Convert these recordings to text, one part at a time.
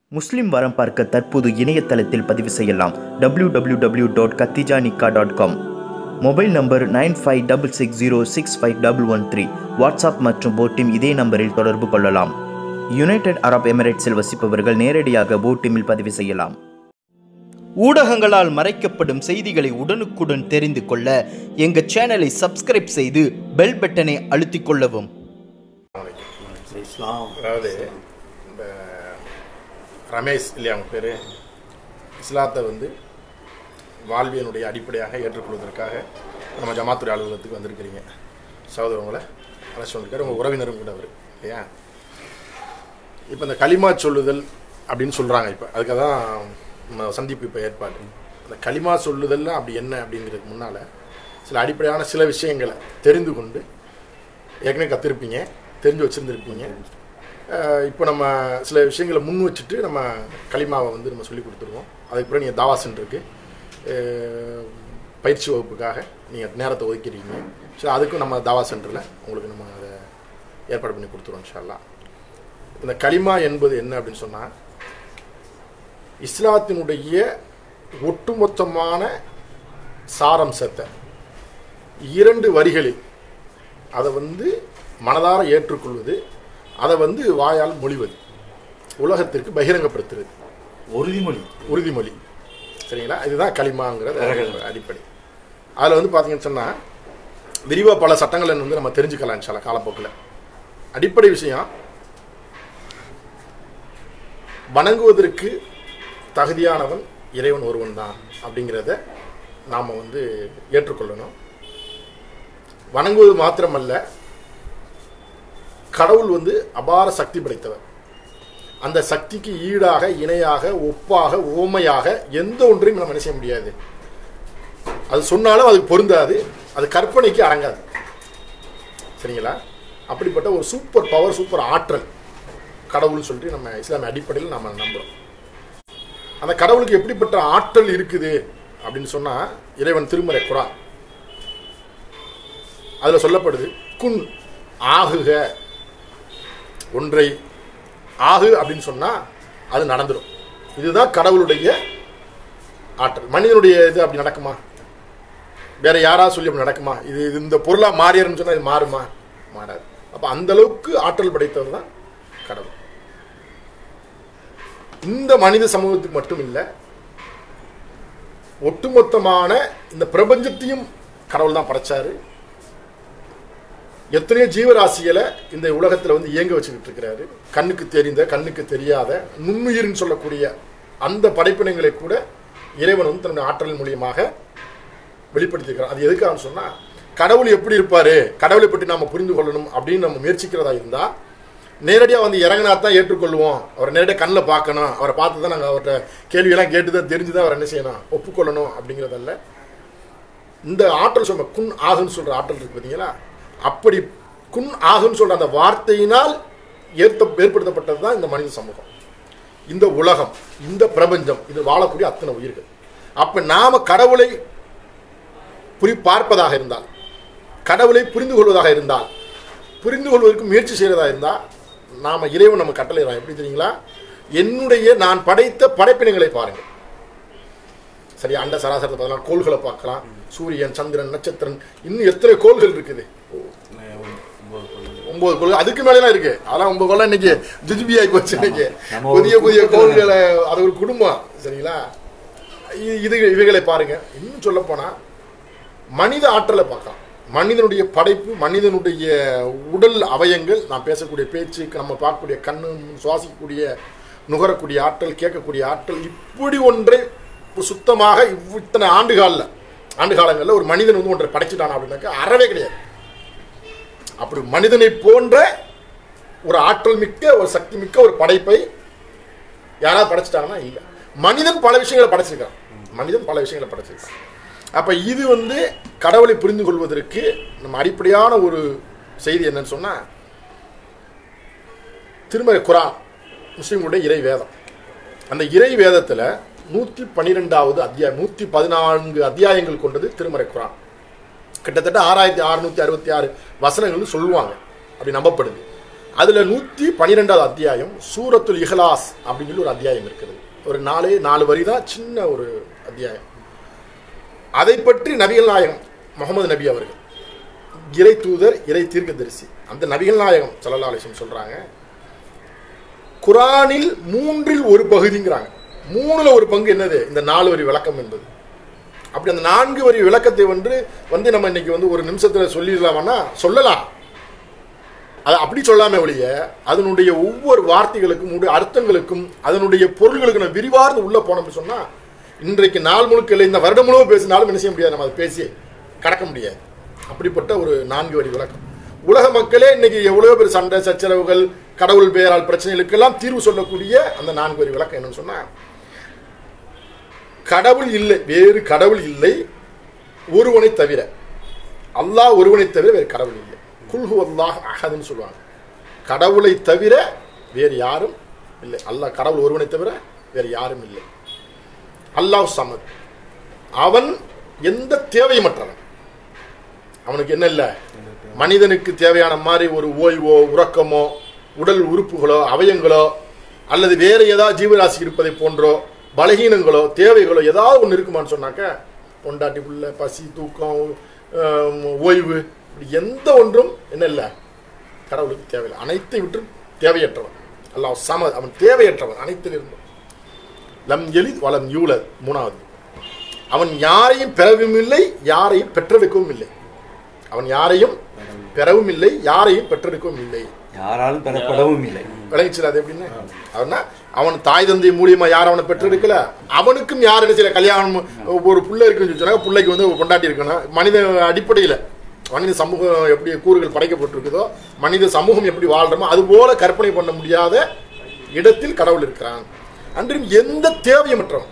முஸ்லிம் வரம் பார்க்க தற்போது இணையதளத்தில் பதிவு செய்யலாம் www.katijanikaa.com dot Khatija Nikah dot com mobile number nine five double six zero six five double one three WhatsApp மற்றும் போட்டிம் இதே நம்பரில் தொடர்பு கொள்ளலாம் யுனைடெட் அரப் எமிரேட்ஸில் வசிப்பவர்கள் நேரடியாக போட்டிமில் பதிவு செய்யலாம் ஊடகங்களால் மறைக்கப்படும் செய்திகளை உடனுக்குடன் தெரிந்து கொள்ள எங்கள் சேனலை சப்ஸ்கிரைப் செய்து பெல் பட்டனை அழுத்திக் கொள்ளவும் இஸ்லாம் அதாவது இந்த ரமேஷ் இல்லையா அவங்க பேர் இஸ்லாத்தை வந்து வாழ்வியனுடைய அடிப்படையாக ஏற்றுக்கொள்வதற்காக நம்ம ஜமாத்துறை அலுவலகத்துக்கு வந்திருக்கிறீங்க சகோதரவங்களை அழைச்சி வந்திருக்காரு உங்கள் உறவினரும் கூட அவர் இல்லையா இப்போ இந்த களிமா சொல்லுதல் அப்படின்னு சொல்கிறாங்க இப்போ அதுக்காக தான் நம்ம சந்திப்பு இப்போ ஏற்பாடு அந்த களிமா சொல்லுதல்னா அப்படி என்ன அப்படிங்கிறதுக்கு முன்னால் சில அடிப்படையான சில விஷயங்களை தெரிந்து கொண்டு ஏற்கனவே கற்றுருப்பீங்க தெரிஞ்சு வச்சுருந்துருப்பீங்க இப்போ நம்ம சில விஷயங்களை முன் வச்சுட்டு நம்ம களிமாவை வந்து நம்ம சொல்லி கொடுத்துருவோம் அதுக்கப்புறம் நீங்கள் தாவா சென்டருக்கு அஹ், பயிற்சி வகுப்புக்காக நீங்கள் நேரத்தை ஒதுக்கிடுறீங்க ஸோ அதுக்கும் நம்ம தாவா சென்டரில் உங்களுக்கு நம்ம அதை ஏற்பாடு பண்ணி கொடுத்துருவோம் இன்ஷால்லா இந்த களிமா என்பது என்ன அப்படின்னு சொன்னால் இஸ்லாத்தினுடைய ஒட்டுமொத்தமான சாரம்சத்தை இரண்டு வரிகளில் அதை வந்து மனதார ஏற்றுக்கொள்வது அதை வந்து வாயால் மொழிவது உலகத்திற்கு பகிரங்கப்படுத்துறது உறுதிமொழி உறுதிமொழி சரிங்களா இதுதான் களிமாங்கிறது அடிப்படை அதில் வந்து பார்த்தீங்கன்னு சொன்னால் விரிவாக பல சட்டங்களை வந்து நம்ம தெரிஞ்சுக்கலாம் சில காலப்போக்கில் அடிப்படை விஷயம் வணங்குவதற்கு தகுதியானவன் இறைவன் ஒருவன் தான் அப்படிங்கிறத நாம் வந்து ஏற்றுக்கொள்ளணும் வணங்குவது மாத்திரமல்ல கடவுள் வந்து அபார சக்தி படைத்தவர் அந்த சக்திக்கு ஈடாக இணையாக ஒப்பாக ஓமையாக எந்த ஒன்றையும் நம்ம என்ன செய்ய முடியாது அது சொன்னாலும் அதுக்கு பொருந்தாது அது கற்பனைக்கு அடங்காது சரிங்களா அப்படிப்பட்ட ஒரு சூப்பர் பவர் சூப்பர் ஆற்றல் கடவுள்னு சொல்லிட்டு நம்ம இஸ்லாமிய அடிப்படையில் நம்ம நம்புறோம் அந்த கடவுளுக்கு எப்படிப்பட்ட ஆற்றல் இருக்குது அப்படின்னு சொன்னால் இறைவன் திருமறை குரான் அதில் சொல்லப்படுது குன் ஆகுக ஒன்றை ஆகு அப்படின்னு சொன்னால் அது நடந்துடும் இதுதான் கடவுளுடைய ஆற்றல் மனிதனுடைய இது அப்படி நடக்குமா வேற யாராவது சொல்லி அப்படி நடக்குமா இது இது இந்த பொருளாக மாறியர்னு சொன்னால் இது மாறுமா மாறாது அப்போ அந்த அளவுக்கு ஆற்றல் படைத்தவர் தான் கடவுள் இந்த மனித சமூகத்துக்கு மட்டும் இல்லை ஒட்டுமொத்தமான இந்த பிரபஞ்சத்தையும் கடவுள் தான் படைச்சாரு எத்தனையோ ஜீவராசிகளை இந்த உலகத்தில் வந்து இயங்க வச்சுக்கிட்டு இருக்கிறாரு கண்ணுக்கு தெரிந்த கண்ணுக்கு தெரியாத நுண்ணுயிர்னு சொல்லக்கூடிய அந்த படைப்பினங்களை கூட இறைவன் வந்து தன்னுடைய ஆற்றல் மூலியமாக வெளிப்படுத்தியிருக்கிறார் அது எதுக்காக சொன்னால் கடவுள் எப்படி இருப்பார் கடவுளை பற்றி நாம் புரிந்து கொள்ளணும் அப்படின்னு நம்ம முயற்சிக்கிறதா இருந்தால் நேரடியாக வந்து இறங்கினா தான் ஏற்றுக்கொள்வோம் அவரை நேரடியாக கண்ணில் பார்க்கணும் அவரை பார்த்து தான் நாங்கள் அவர்கிட்ட கேள்வியெல்லாம் கேட்டு தான் தெரிஞ்சு தான் அவர் என்ன செய்யணும் ஒப்புக்கொள்ளணும் அப்படிங்கிறதல்ல இந்த ஆற்றல் சொல்ல குன் ஆகுன்னு சொல்கிற ஆற்றல் இருக்கு பார்த்தீங்களா அப்படி குன் ஆகுன்னு சொல்கிற அந்த வார்த்தையினால் ஏற்ற ஏற்படுத்தப்பட்டது தான் இந்த மனித சமூகம் இந்த உலகம் இந்த பிரபஞ்சம் இது வாழக்கூடிய அத்தனை உயிர்கள் அப்போ நாம் கடவுளை புரி பார்ப்பதாக இருந்தால் கடவுளை புரிந்து கொள்வதாக இருந்தால் புரிந்து கொள்வதற்கு முயற்சி செய்கிறதா இருந்தால் நாம் இறைவன் நம்ம கட்டளையிடலாம் எப்படி தெரியுங்களா என்னுடைய நான் படைத்த படைப்பினங்களை பாருங்கள் சரி அண்ட சராசரத்தை பார்த்தலாம் கோள்களை பார்க்கலாம் சூரியன் சந்திரன் நட்சத்திரன் இன்னும் எத்தனை கோள்கள் இருக்குது ஒன்பது கோள் அதுக்கு மேலாம் இருக்கு அதெல்லாம் ஒன்பது கோள் இன்னைக்கு ஜிஜிபி ஆகி போச்சு இன்னைக்கு நம்ம ஒரு புதிய புதிய குடும்பத்துல கோள்களை அது ஒரு குடும்பம் சரிங்களா இ- இது இவைகளை பாருங்க இன்னும் சொல்ல போனா மனித ஆற்றலை பார்க்கலாம் மனிதனுடைய படைப்பு மனிதனுடைய உடல் அவயங்கள் நான் பேசக்கூடிய பேச்சு நம்ம பார்க்கக்கூடிய கண்ணு சுவாசிக்கக்கூடிய நுகரக்கூடிய ஆற்றல் கேட்கக்கூடிய ஆற்றல் இப்படி ஒன்றை சுத்தமாக இவ் இத்தனை ஆண்டுகாலில் ஆண்டு காலங்களில் ஒரு மனிதன் வந்து ஒன்றை படைச்சிட்டானா அப்படின்னாக்கா அறவே கிடையாது அப்படி மனிதனை போன்ற ஒரு ஆற்றல் மிக்க ஒரு சக்தி மிக்க ஒரு படைப்பை யாராவது படைச்சிட்டாங்கன்னா இல்லை மனிதன் பல விஷயங்களை படைச்சிருக்கான் மனிதன் பல விஷயங்களை படைச்சிருக்கான் அப்போ இது வந்து கடவுளை புரிந்து கொள்வதற்கு நம்ம அடிப்படையான ஒரு செய்தி என்னன்னு சொன்னால் திருமறை குரான் முஸ்லீம்களுடைய இறை வேதம் அந்த இறை வேதத்தில் நூற்றி பன்னிரெண்டாவது அத்தியாயம் நூற்றி பதினான்கு அத்தியாயங்கள் கொண்டது திருமறை குரான் கிட்டத்தட்ட ஆறாயிரத்தி அறுநூத்தி அறுபத்தி ஆறு வசனங்கள்னு சொல்லுவாங்க அப்படி நம்பப்படுது அதுல நூத்தி பனிரெண்டாவது அத்தியாயம் சூரத்துல் இஹ்லாஸ் அப்படின்னு சொல்லி ஒரு அத்தியாயம் இருக்கிறது ஒரு நாலே நாலு வரி தான் சின்ன ஒரு அத்தியாயம் அதை பற்றி நபிகள் நாயகம் முகமது நபி அவர்கள் இறை தூதர் இறை தீர்க்கதரிசி அந்த நபிகள் நாயகம் ஸல்லல்லாஹு அலைஹி வஸல்லம் சொல்றாங்க குரானில் மூன்றில் ஒரு பகுதிங்கிறாங்க மூணுல ஒரு பங்கு என்னது இந்த நாலு வரி விளக்கம் என்பது அப்படி அந்த நான்கு வரி விளக்கத்தை வந்து வந்து நம்ம இன்னைக்கு வந்து ஒரு நிமிஷத்துல சொல்லிடலாமான்னா சொல்லலாம் அது அப்படி சொல்லாம ஒழிய அதனுடைய ஒவ்வொரு வார்த்தைகளுக்கும் உடைய அர்த்தங்களுக்கும் அதனுடைய பொருள்களுக்கு நம்ம விரிவார்ந்து உள்ள போனோம்னு சொன்னா இன்றைக்கு நாள் முழுக்க இல்லை இந்த வருடம் முழுவதும் பேசினாலும் என்ன செய்ய முடியாது நம்ம அதை பேசி கடக்க முடியாது அப்படிப்பட்ட ஒரு நான்கு வரி விளக்கம் உலக மக்களே இன்னைக்கு எவ்வளவு பேர் சண்டை சச்சரவுகள் கடவுள் பெயரால் பிரச்சனைகளுக்கெல்லாம் தீர்வு சொல்லக்கூடிய அந்த நான்கு வரி விளக்கம் என்னன்னு சொன்னா கடவுள் இல்லை வேறு கடவுள் இல்லை ஒருவனை தவிர அல்லாஹ் ஒருவனை தவிர வேறு கடவுள் இல்லை குல்ஹு அல்லாஹ் அஹதுன்னு சொல்லுவாங்க கடவுளை தவிர வேறு யாரும் இல்லை அல்லாஹ் கடவுள் ஒருவனை தவிர வேறு யாரும் இல்லை அல்லாஹ் சமத் அவன் எந்த தேவையமற்றவன் அவனுக்கு என்ன இல்லை மனிதனுக்கு தேவையான மாதிரி ஒரு ஓய்வோ உறக்கமோ உடல் உறுப்புகளோ அவயங்களோ அல்லது வேற ஏதாவது ஜீவராசி இருப்பதை போன்றோ பலகீனங்களோ தேவைகளோ ஏதாவது ஒன்று இருக்குமான்னு சொன்னாக்க பொண்டாட்டி புள்ள பசி தூக்கம் ஆம், ஓய்வு இப்படி எந்த ஒன்றும் என்ன இல்லை கடவுளுக்கு தேவையில்லை அனைத்தை விட்டு தேவையற்றவன் அல்லாஹ் சம அவன் தேவையற்றவன் அனைத்திலிருந்தும் லம் எலித் வலம் யூலத் மூணாவது அவன் யாரையும் பெறவும் இல்லை யாரையும் பெற்றெடுக்கவும் இல்லை அவன் யாரையும் பெறவும் இல்லை யாரையும் பெற்றெடுக்கவும் இல்லை யாராலும் பெறப்படவும் இல்லை விளங்கிச்சு அது எப்படின்னு அவனா அவன் தாய் தந்தை மூலியமா யார் அவனை பெற்றெடுக்கல அவனுக்கும் யார் என்ன செய்யல கல்யாணம் ஒரு புள்ள இருக்குன்னு சொன்னா பிள்ளைக்கு வந்து ஒரு பொண்டாட்டி இருக்கணும் மனித அடிப்படையில் மனித சமூகம் எப்படி கூறுகள் படைக்கப்பட்டிருக்குதோ மனித சமூகம் எப்படி வாழ்றோமோ அது போல கற்பனை பண்ண முடியாத இடத்தில் கடவுள் இருக்கிறான் அன்றும் எந்த தேவையமற்றவன்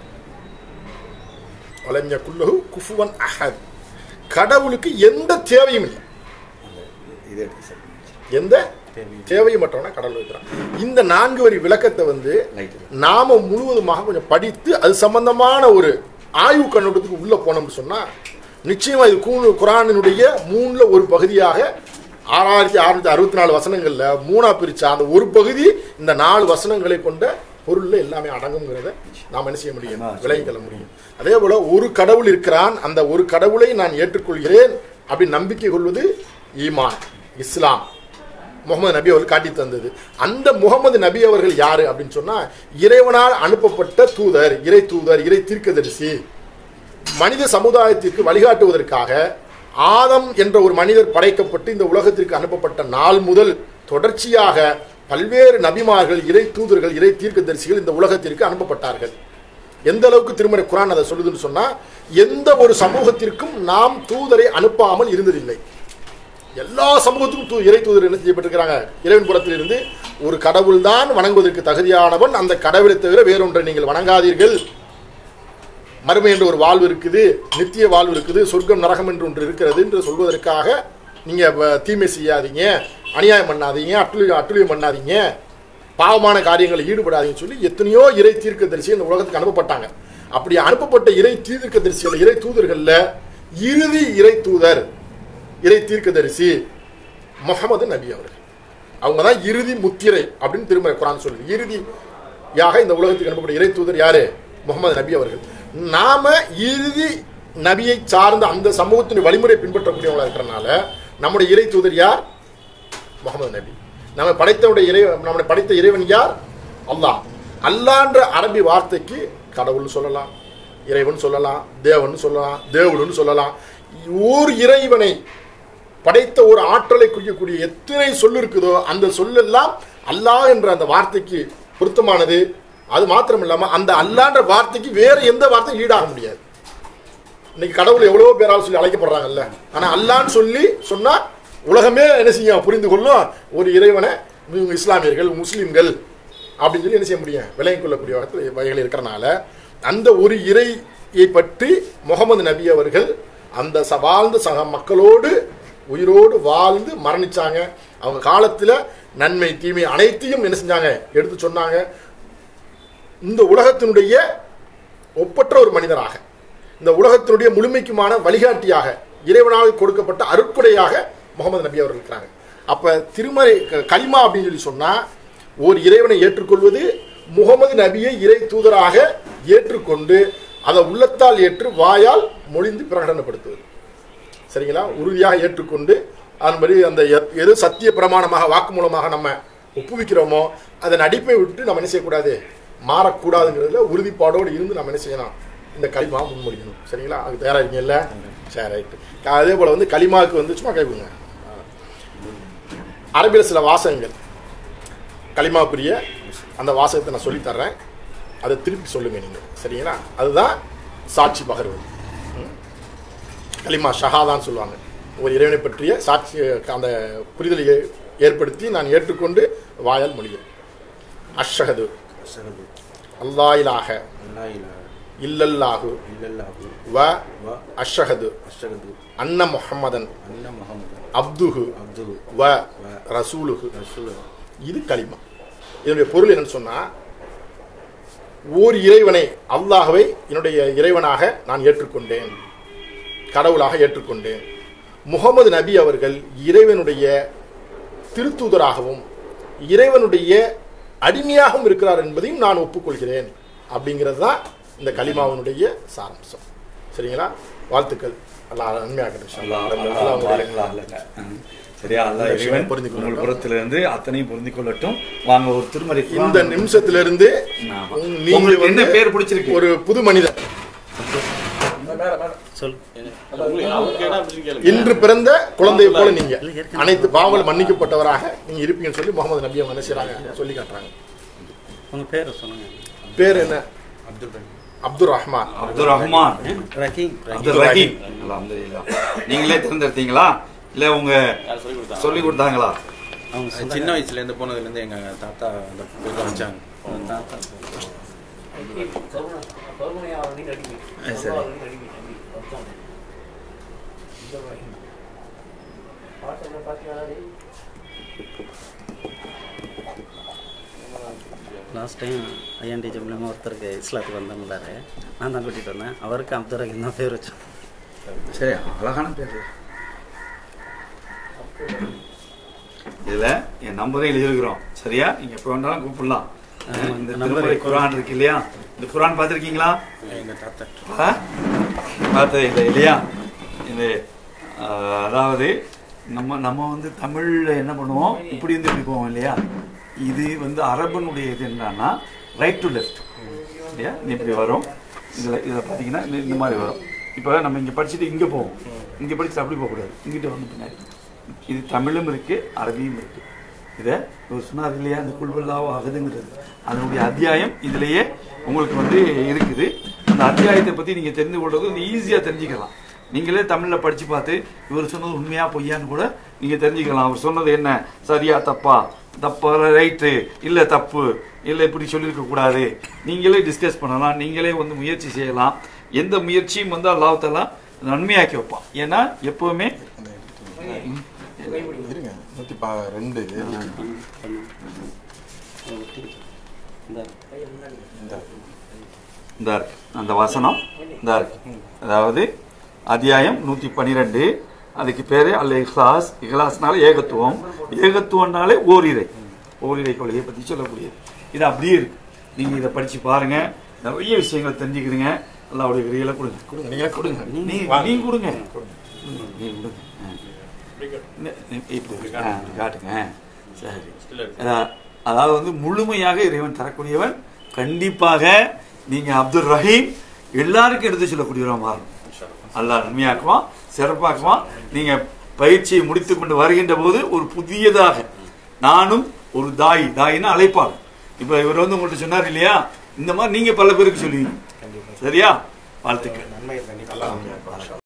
வலஞ்ச குல்லஹு குஃபுவன் அஹத் கடவுளுக்கு எந்த தேவையும் இல்லை இது எடுத்து சார் எந்த தேவையமற்றவனா கடவுள் இருக்கிறான் இந்த நான்கு வரி விளக்கத்தை வந்து லைட் நாம முழுவதுமாக கொஞ்சம் படித்து அது சம்பந்தமான ஒரு ஆய்வு கண்ணோட்டத்துக்கு உள்ள போனோம்னு சொன்னா நிச்சயமா இது கூ குரானினுடைய மூணுல ஒரு பகுதியாக ஆறாயிரத்தி அறுநூத்தி அறுபத்தி நாலு வசனங்கள்ல மூணா பிரிச்சா அந்த ஒரு பகுதி இந்த நாலு வசனங்களை கொண்ட பொருள்ல எல்லாமே அடங்குங்கிறத நாம் என்ன செய்ய முடியும் ஆமா, விளங்கிக் கொள்ள முடியும் அதே போல ஒரு கடவுள் இருக்கிறான் அந்த ஒரு கடவுளை நான் ஏற்றுக்கொள்கிறேன் அப்படி நம்பிக்கை கொள்வது ஈமான் இஸ்லாம் முகமது நபி அவர்கள் காட்டி தந்தது அந்த முகமது நபி அவர்கள் யாரு அப்படின்னு சொன்னா இறைவனால் அனுப்பப்பட்ட தூதர் இறை தூதர் இறை தீர்க்கதரிசி மனித சமுதாயத்திற்கு வழிகாட்டுவதற்காக ஆதம் என்ற ஒரு மனிதர் படைக்கப்பட்டு இந்த உலகத்திற்கு அனுப்பப்பட்ட நாள் முதல் தொடர்ச்சியாக பல்வேறு நபிமார்கள் இறை தூதர்கள் இறை தீர்க்கதரிசிகள் இந்த உலகத்திற்கு அனுப்பப்பட்டார்கள் எந்த அளவுக்கு திருமறை குரான் அதை சொல்லுதுன்னு சொன்னா எந்த ஒரு சமூகத்திற்கும் நாம் தூதரை அனுப்பாமல் இருந்ததில்லை எல்லா சமூகத்துக்கும் தூ இறை தூதர் என்ன செய்யப்பட்டிருக்கிறாங்க இறைவன் புறத்திலிருந்து ஒரு கடவுள் தான் வணங்குவதற்கு தகுதியானவன் அந்த கடவுளை தவிர வேறொன்றை நீங்கள் வணங்காதீர்கள் மறுமை என்ற ஒரு வாழ்வு இருக்குது நித்திய வாழ்வு இருக்குது சொர்க்கம் நரகம் என்று ஒன்று இருக்கிறது என்று சொல்வதற்காக நீங்க வ- தீமை செய்யாதீங்க அநியாயம் பண்ணாதீங்க அட்டுழியம் அட்டுழியம் பண்ணாதீங்க பாவமான காரியங்களில் ஈடுபடாதீங்கன்னு சொல்லி எத்தனையோ இறை தீர்க்கதரிசி இந்த உலகத்துக்கு அனுப்பப்பட்டாங்க அப்படி அனுப்பப்பட்ட இறை தீர்க்கதரிசிகள் இறை தூதர்கள்ல இறுதி இறை தூதர் இறை தீர்க்கதரிசி முகமது நபி அவர்கள் அவங்க தான் இறுதி முத்திரை அப்படின்னு திருமறை குரான் சொல்லுது இறுதியாக இந்த உலகத்துக்கு அனுப்பப்பட்ட இறை தூதர் யாரு முகமது நபி அவர்கள் நாம இறுதி நபியை சார்ந்த அந்த சமூகத்தின் வழிமுறை பின்பற்றக்கூடியவங்களா இருக்கிறனால நம்முடைய இறை தூதர் யார் முகமது நபி நம்ம படைத்தவுடைய இறை நம்மளை படைத்த இறைவன் யார் அல்லாஹ் அல்லான்ற அரபி வார்த்தைக்கு கடவுள்னு சொல்லலாம் இறைவன் சொல்லலாம் தேவன் சொல்லலாம் தேவடுன்னு சொல்லலாம் ஓர் இறைவனை படைத்த ஒரு ஆற்றலை குறிக்கக்கூடிய எத்தனை சொல் இருக்குதோ அந்த சொல்லெல்லாம் அல்லாஹ் என்ற அந்த வார்த்தைக்கு பொருத்தமானது அது மாத்திரம் இல்லாம அந்த அல்லான்ற வார்த்தைக்கு வேற எந்த வார்த்தையும் ஈடாக முடியாது இன்னைக்கு கடவுள் எவ்வளவோ பேரால் சொல்லி அழைக்கப்படுறாங்கல்ல ஆனா அல்லான்னு சொல்லி சொன்னா உலகமே என்ன செய்யும் புரிந்து கொள்ளும் ஒரு இறைவனை இவங்க இஸ்லாமியர்கள் முஸ்லிம்கள் அப்படின்னு சொல்லி என்ன செய்ய முடியும் விளங்கிக் கொள்ளக்கூடிய வகையில் வகைகள் இருக்கிறனால அந்த ஒரு இறையை பற்றி முகமது நபி அவர்கள் அந்த ச- வாழ்ந்த சக மக்களோடு உயிரோடு வாழ்ந்து மரணிச்சாங்க அவங்க காலத்துல நன்மை தீமை அனைத்தையும் என்ன செஞ்சாங்க எடுத்து சொன்னாங்க இந்த உலகத்தினுடைய ஒப்பற்ற ஒரு மனிதராக இந்த உலகத்தினுடைய முழுமைக்குமான வழிகாட்டியாக இறைவனால் கொடுக்கப்பட்ட அருட்கொடையாக முகமது நபி அவர்கள் இருக்கிறாங்க அப்ப திருமறை க- கலிமா அப்படின்னு சொல்லி சொன்னா ஒரு இறைவனை ஏற்றுக்கொள்வது முகமது நபியை இறை தூதராக ஏற்றுக்கொண்டு அதை உள்ளத்தால் ஏற்று வாயால் மொழிந்து பிரகடனப்படுத்துவது சரிங்களா உறுதியாக ஏற்றுக்கொண்டு அதன்படி அந்த எ- எது சத்திய பிரமாணமாக வாக்குமூலமாக நம்ம ஒப்புவிக்கிறோமோ அதன் அடிப்பை விட்டு நம்ம என்ன செய்யக்கூடாது மாறக்கூடாதுங்கிறதுல உறுதிப்பாடோடு இருந்து நம்ம என்ன செய்யணும் இந்த களிமா முன்மொழியணும் சரிங்களா அது தயாரா இருக்கீங்கல்ல சரி ரைட்டு அதே போல் வந்து களிமாவுக்கு வந்து சும்மா கேட்புங்க அரபியில் சில வாசகங்கள் களிமாவுக்குரிய அந்த வாசகத்தை நான் சொல்லித் தர்றேன் அதை திருப்பி சொல்லுங்க நீங்கள் சரிங்களா அதுதான் சாட்சி பகர்வது ம்? கலிமா ஷஹாதான்னு சொல்லுவாங்க ஒரு இறைவனை பற்றிய சாட்சி அந்த புரிதலை ஏ- ஏற்படுத்தி நான் ஏற்றுக்கொண்டு வாயால் மொழிகிறேன் அஷ்ஷஹது அஷரது அல்லா இலாஹ அல்லா இலா இல்லல்லாஹு இல்லல்லாஹு வ வ அஷ்ஷஹது அஷரது அன்ன முஹம்மதன் அன்ன முகமது அப்துஹு அப்துல் வ வ ரசூலுஹு ரசூல் இது களிமா இதனுடைய பொருள் என்னன்னு சொன்னா ஓர் இறைவனை அல்லாஹ்வை என்னுடைய இறைவனாக நான் ஏற்றுக்கொண்டேன் கடவுளாக ஏற்றுக்கொண்டேன் முகமது நபி அவர்கள் இறைவனுடைய திருத்தூதராகவும் இறைவனுடைய அடிமையாகவும் இருக்கிறார் என்பதையும் நான் ஒப்புக்கொள்கிறேன் அப்படிங்கிறது தான் இந்த கலிமாவினுடைய சாராம்சம் சரிங்களா வாழ்த்துக்கள் அல்லாஹ் நன்மையாகட்டும் இன்ஷா அல்லாஹ் அல்லாஹ். அல்லாஹ் அல்லாஹ் உங்களுடைய- பாருங்களா அல்ல. ம். சரியா அல்லாஹ் இந்த விஷயம் இறைவன் பொருந்திக் கொள்ளட்டும். உங்கள் புறத்திலிருந்து அத்தனையும் பொருந்திக் கொள்ளட்டும் வாங்க ஒரு திருமறை குர்ஆன் இந்த நிமிஷத்திலிருந்து ஆமா. உங்க- நீங்க உங்களுக்கு என்ன வந்து பேர் பிடிச்சிருக்கு ஒரு புது மனிதர் இன்று பிறந்த குழந்தையை போல நீங்க அனைத்து பாவங்கள் மன்னிக்கப்பட்டவராக நீங்க இருப்பீங்கன்னு சொல்லி முகமது நபி அவங்க என்ன செய்றாங்க சொல்லி காட்டுறாங்க உங்கள் பேரை சொல்லுங்க பேர் என்ன அப்துல் ரஹீம் அப்துல் ரஹ்மான் அப்துல் ரஹ்மான் ரஹீம் அப்துல் ரஹீம் அல்ஹம்துலில்லாஹ் நீங்களே தேர்ந்தெடுத்தீங்களா இல்ல உங்க சொல்லி கொடுத்தாங்களா அவங்க அது சின்ன வயசுல இருந்து போனதுல இருந்து எங்க தாத்தா அந்த பேர் தான் வச்சாங்க தாத்தா சரி லாஸ்ட் டைம் ஐஎன்டி ஜம்லமா ஒருத்தருக்கு இஸ்லாத்துக்கு வந்தோம்லாரு நான் தான் கூட்டிகிட்டு வந்தேன் அவருக்கு அப்துல் ரஹீம் தான் பேர் வச்சோம் சரி அழகான பேர் இதுல என் நம்பரையும் எழுதிருக்கிறோம் சரியா நீங்க எப்ப வேணாலும் கூப்பிடலாம் ஆமா, இந்த number திருமறை இருக்கு. குரான் இருக்கு இல்லையா இந்த குரான் பார்த்திருக்கீங்களா எங்க தாத்தா ஆ? பார்த்தது இல்லை இல்லையா இது ஆ, அதாவது நம்ம நம்ம வந்து தமிழ்ல என்ன பண்ணுவோம் இப்படி வந்து இப்படி போவோம் இல்லையா இது வந்து அரபனுடைய இது என்னன்னா ரைட் டு லெஃப்ட் இல்லையா இது இப்படி வரும் இதில் இதில் பார்த்தீங்கன்னா இந்த- இந்த மாதிரி வரும் இப்போ நம்ம இங்கே படிச்சுட்டு இங்கே போவோம் இங்கே படிச்சுட்டு அப்படி போகக்கூடாது இங்கிட்ட வந்து பின்னாடி இது தமிழும் இருக்கு அரபியும் இருக்கு இதை ஒரு சொன்னார் இல்லையா இந்த குல்வல்லாவோ அகதுங்கிறது அதனுடைய அத்தியாயம் இதுலயே உங்களுக்கு வந்து இருக்குது அந்த அத்தியாயத்தை பத்தி நீங்க தெரிந்து கொள்றது வந்து ஈஸியா தெரிஞ்சுக்கலாம் நீங்களே தமிழ்ல படிச்சு பார்த்து இவர் சொன்னது உண்மையா பொய்யான்னு கூட நீங்க தெரிஞ்சுக்கலாம் அவர் சொன்னது என்ன சரியா தப்பா தப்பா ரைட்டு இல்ல தப்பு இல்ல இப்படி சொல்லியிருக்க கூடாது நீங்களே டிஸ்கஸ் பண்ணலாம் நீங்களே வந்து முயற்சி செய்யலாம் எந்த முயற்சியும் வந்து அல்லாஹ் நன்மையாக்கி வைப்பான் ஏன்னா எப்பவுமே இருங்க நூத்தி பா ரெண்டு இந்த இந்த இருக்கு அந்த வசனம் இந்த இருக்கு அதாவது அத்தியாயம் நூத்தி பனிரெண்டு அதுக்கு பேரு அல்ல இஹ்லாஸ் இஹ்லாஸ்னால ஏகத்துவம் ஏகத்துவம்னாலே ஓரிரை ஓரிரை கொள்கையை பத்தி சொல்லக்கூடியது இது அப்படியே இருக்கு நீங்க இதை படிச்சு பாருங்க நிறைய விஷயங்கள் தெரிஞ்சுக்கிறீங்க அல்லாவுடைய விரிகளை கொடுங்க கொடுங்க நீங்க கொடுங்க நீங்க நீங்க கொடுங்க நீங்க கொடுங்க ஆ. நி- நி- இப்படி ஆ, காட்டுங்க சரி அதா- அதாவது வந்து முழுமையாக இறைவன் தரக்கூடியவன் கண்டிப்பாக நீங்க அப்துல் ரஹீம் எல்லாருக்கும் எடுத்து சொல்லக்கூடியவரா மாறணும் அல்லாஹ் நன்மையாக்குவான் சிறப்பாக்குவான் நீங்க பயிற்சியை முடித்துக் கொண்டு வருகின்ற போது ஒரு புதியதாக நானும் ஒரு தாய் தாயின்னு அழைப்பாங்க இப்ப இவர் வந்து உங்கள்ட்ட சொன்னார் இல்லையா இந்த மாதிரி நீங்க பல பேருக்கு சொல்லுவீங்க சரியா வாழ்த்துக்கள் நன்மை கண்டிப்பா